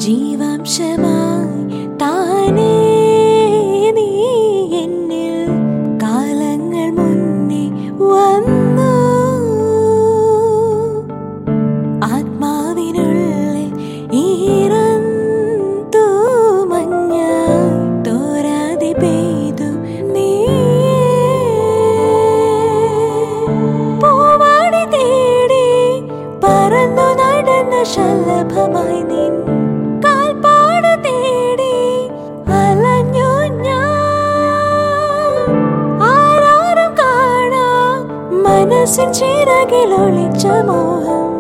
ജീവാംശമായി താനേ നീ എന്നിൽ കാലങ്ങൾ മുന്നേ വന്നു ആത്മാവിനുള്ളിൽ ഈറൻ തൂമഞ്ഞ തോരാതെ പെയ്തു നീ പൂവാടി തേടി പറന്നു നടന്ന ശലഭമായി നിൻ കാൽപ്പാട് തേടി അലഞ്ഞു ഞാൻ ആരാരും കാണാ മനസ്സിൻ ചിറകിൽ ഒളിച്ച മോഹം